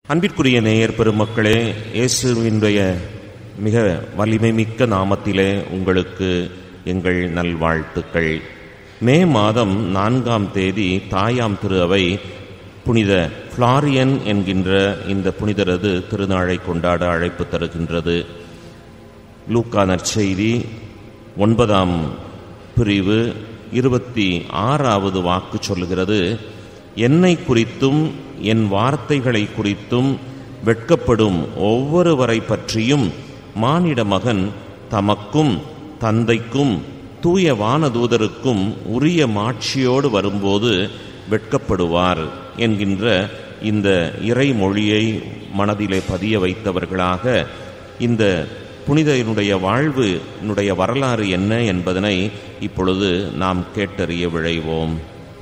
அன்பிற்குரிய நேயர் பெருமக்களே இயேசுவினுடைய மிக வலிமை மிக்க நாமத்திலே உங்களுக்கு எங்கள் நல்வாழ்த்துக்கள் மே மாதம் நான்காம் தேதி தாயாம் திரு அவை புனித ஃப்ளாரியன் என்கின்ற இந்த புனிதரது திருநாளை கொண்டாட அழைப்பு தருகின்றது லூக்கா நற்செய்தி ஒன்பதாம் பிரிவு இருபத்தி ஆறாவது வாக்கு சொல்லுகிறது என்னை குறித்தும் என் வார்த்தைகளை குறித்தும் வெட்கப்படும் ஒவ்வொருவரை பற்றியும் மானிட மகன் தமக்கும் தந்தைக்கும் தூய வானதூதருக்கும் உரிய மாட்சியோடு வரும்போது வெட்கப்படுவார் என்கின்ற இந்த இறைமொழியை மனதிலே பதிய வைத்தவர்களாக இந்த புனிதனுடைய வாழ்வினுடைய வரலாறு என்ன என்பதனை இப்பொழுது நாம் கேட்டறிய விழைவோம்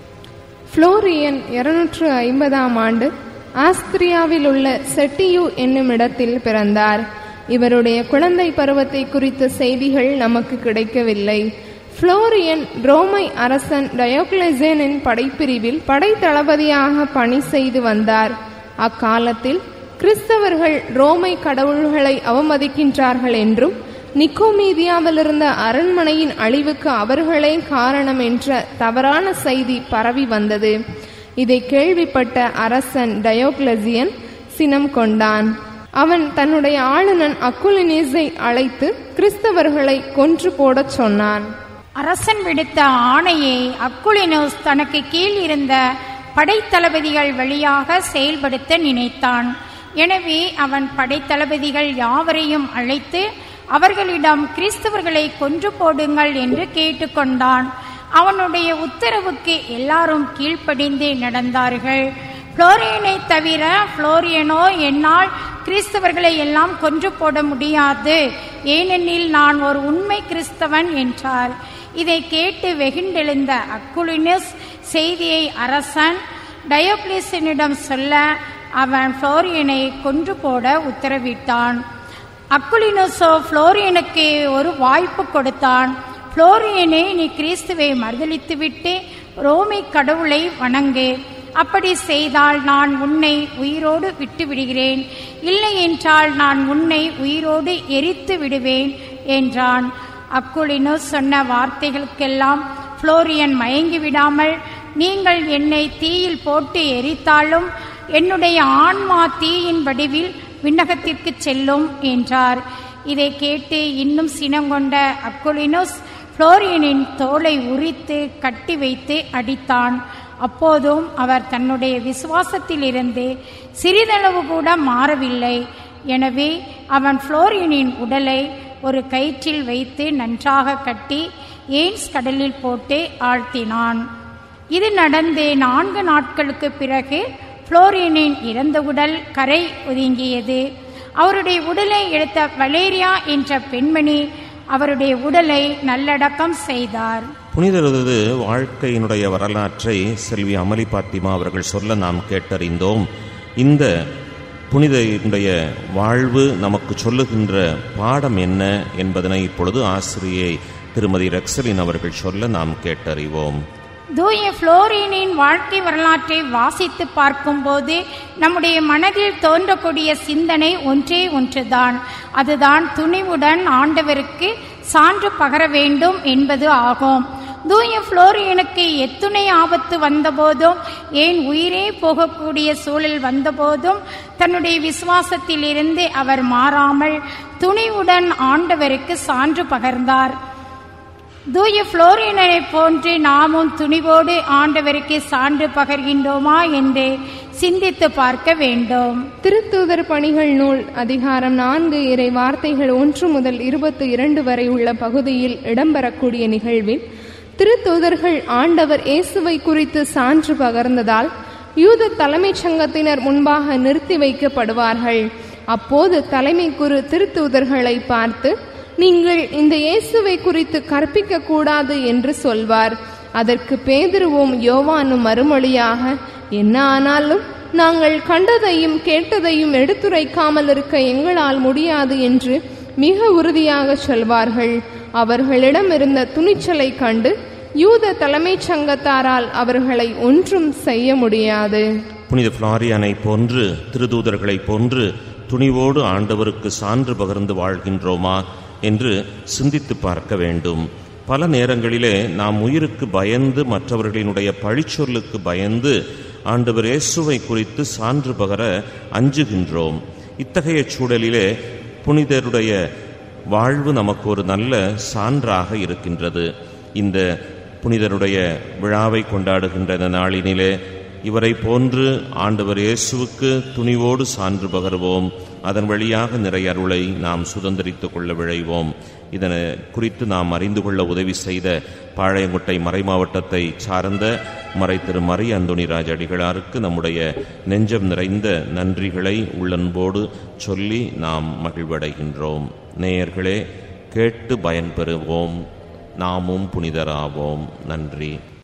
புளோரியன் இருநூற்று ஐம்பதாம் ஆண்டு ஆஸ்திரியாவில் உள்ள செட்டியு என்னும் இடத்தில் பிறந்தார் இவருடைய குழந்தை பருவத்தை குறித்த செய்திகள் நமக்கு கிடைக்கவில்லை புளோரியன் ரோமை அரசன் டயோக்ளேசேனின் படைப்பிரிவில் படைத்தளபதியாக பணி செய்து வந்தார் அக்காலத்தில் கிறிஸ்தவர்கள் ரோமை கடவுள்களை அவமதிக்கின்றார்கள் என்றும் நிக்கோமீதியாவில் இருந்த அரண்மனையின் அழிவுக்கு அவர்களே காரணம் என்ற தவறான செய்தி பரவி வந்தது இதை கேள்விப்பட்ட அரசன் டயோக்ளசியன் சினம் கொண்டான் அவன் தன்னுடைய ஆளுநன் அக்குலினேஸை அழைத்து கிறிஸ்தவர்களை கொன்று போடச் சொன்னான் அரசன் விடுத்த ஆணையை அக்குலினோஸ் தனக்கு கீழ் இருந்த படைத்தளபதிகள் வழியாக செயல்படுத்த நினைத்தான் எனவே அவன் படைத்தளபதிகள் யாவரையும் அழைத்து அவர்களிடம் கிறிஸ்தவர்களை கொன்று போடுங்கள் என்று கேட்டுக்கொண்டான் அவனுடைய உத்தரவுக்கு எல்லாரும் கீழ்ப்படிந்து நடந்தார்கள் புளோரியனை தவிர புளோரியனோ என்னால் கிறிஸ்தவர்களை எல்லாம் கொன்று போட முடியாது ஏனெனில் நான் ஒரு உண்மை கிறிஸ்தவன் என்றார் இதை கேட்டு வெகுண்டெழுந்த அக்குலினஸ் செய்தியை அரசன் டயோக்ளிசனிடம் சொல்ல அவன் புளோரியனை கொன்று போட உத்தரவிட்டான் அக்குலினோசோ புளோரியனுக்கு ஒரு வாய்ப்பு கொடுத்தான் புளோரியனே நீ கிறிஸ்துவை மறுதளித்துவிட்டு ரோமை கடவுளை வணங்கு அப்படி செய்தால் நான் உன்னை உயிரோடு விட்டு விடுகிறேன் இல்லை என்றால் நான் உன்னை உயிரோடு எரித்து விடுவேன் என்றான் அக்குலினோ சொன்ன வார்த்தைகளுக்கெல்லாம் புளோரியன் மயங்கி விடாமல் நீங்கள் என்னை தீயில் போட்டு எரித்தாலும் என்னுடைய ஆன்மா தீயின் வடிவில் விண்ணகத்திற்கு செல்லும் என்றார் இதை கேட்டு இன்னும் சினங்கொண்ட அக்குலினோஸ் புளோரியனின் தோலை உரித்து கட்டி வைத்து அடித்தான் அப்போதும் அவர் தன்னுடைய விசுவாசத்திலிருந்து சிறிதளவு கூட மாறவில்லை எனவே அவன் புளோரியனின் உடலை ஒரு கயிற்றில் வைத்து நன்றாக கட்டி ஏன்ஸ் கடலில் போட்டு ஆழ்த்தினான் இது நடந்து நான்கு நாட்களுக்கு பிறகு புளோரியனின் இறந்த உடல் கரை ஒதுங்கியது அவருடைய உடலை எடுத்த வலேரியா என்ற பெண்மணி அவருடைய உடலை நல்லடக்கம் செய்தார் புனிதரது வாழ்க்கையினுடைய வரலாற்றை செல்வி அமளி பாத்திமா அவர்கள் சொல்ல நாம் கேட்டறிந்தோம் இந்த புனிதனுடைய வாழ்வு நமக்கு சொல்லுகின்ற பாடம் என்ன என்பதனை இப்பொழுது ஆசிரியை திருமதி ரெக்சலின் அவர்கள் சொல்ல நாம் கேட்டறிவோம் தூய புளோரினின் வாழ்க்கை வரலாற்றை வாசித்து பார்க்கும்போது நம்முடைய மனதில் தோன்றக்கூடிய சிந்தனை ஒன்றே ஒன்றுதான் அதுதான் துணிவுடன் ஆண்டவருக்கு சான்று பகர வேண்டும் என்பது ஆகும் தூய புளோரியனுக்கு எத்துணை ஆபத்து வந்தபோதும் ஏன் உயிரே போகக்கூடிய சூழல் வந்தபோதும் தன்னுடைய விசுவாசத்திலிருந்து அவர் மாறாமல் துணிவுடன் ஆண்டவருக்கு சான்று பகர்ந்தார் தூய புளோரியனரை போன்று நாமும் துணிவோடு ஆண்டவருக்கு சான்று பகர்கின்றோமா என்று சிந்தித்து பார்க்க வேண்டும் திருத்தூதர் பணிகள் நூல் அதிகாரம் நான்கு இறை வார்த்தைகள் ஒன்று முதல் இருபத்தி இரண்டு வரை உள்ள பகுதியில் இடம்பெறக்கூடிய நிகழ்வில் திருத்தூதர்கள் ஆண்டவர் இயேசுவை குறித்து சான்று பகர்ந்ததால் யூத தலைமைச் சங்கத்தினர் முன்பாக நிறுத்தி வைக்கப்படுவார்கள் அப்போது தலைமை குரு திருத்தூதர்களை பார்த்து நீங்கள் இந்த இயேசுவை குறித்து கற்பிக்க கூடாது என்று சொல்வார் அதற்கு பேதுருவும் யோவானும் மறுமொழியாக என்ன ஆனாலும் நாங்கள் கண்டதையும் கேட்டதையும் எடுத்துரைக்காமல் இருக்க எங்களால் முடியாது என்று மிக உறுதியாக சொல்வார்கள் அவர்களிடம் இருந்த துணிச்சலை கண்டு யூத தலைமைச் சங்கத்தாரால் அவர்களை ஒன்றும் செய்ய முடியாது புனித ஃப்ளாரியானை போன்று திருதூதர்களைப் போன்று துணிவோடு ஆண்டவருக்கு சான்று பகிர்ந்து வாழ்கின்றோமா என்று சிந்தித்து பார்க்க வேண்டும் பல நேரங்களிலே நாம் உயிருக்கு பயந்து மற்றவர்களினுடைய பழிச்சொல்லுக்கு பயந்து ஆண்டவர் இயேசுவை குறித்து சான்று பகர அஞ்சுகின்றோம் இத்தகைய சூழலிலே புனிதருடைய வாழ்வு நமக்கு ஒரு நல்ல சான்றாக இருக்கின்றது இந்த புனிதருடைய விழாவை கொண்டாடுகின்ற இந்த நாளினிலே இவரை போன்று ஆண்டவர் இயேசுவுக்கு துணிவோடு சான்று பகர்வோம் அதன் வழியாக நிறைய அருளை நாம் சுதந்திரித்துக் கொள்ள விழைவோம் இதனை குறித்து நாம் அறிந்து கொள்ள உதவி செய்த பாளையங்குட்டை மறைமாவட்டத்தை சார்ந்த மறை திரு மரி அந்தோணிராஜ் அடிகளாருக்கு நம்முடைய நெஞ்சம் நிறைந்த நன்றிகளை உள்ளன்போடு சொல்லி நாம் மகிழ்வடைகின்றோம் நேயர்களே கேட்டு பயன்பெறுவோம் நாமும் புனிதராவோம் நன்றி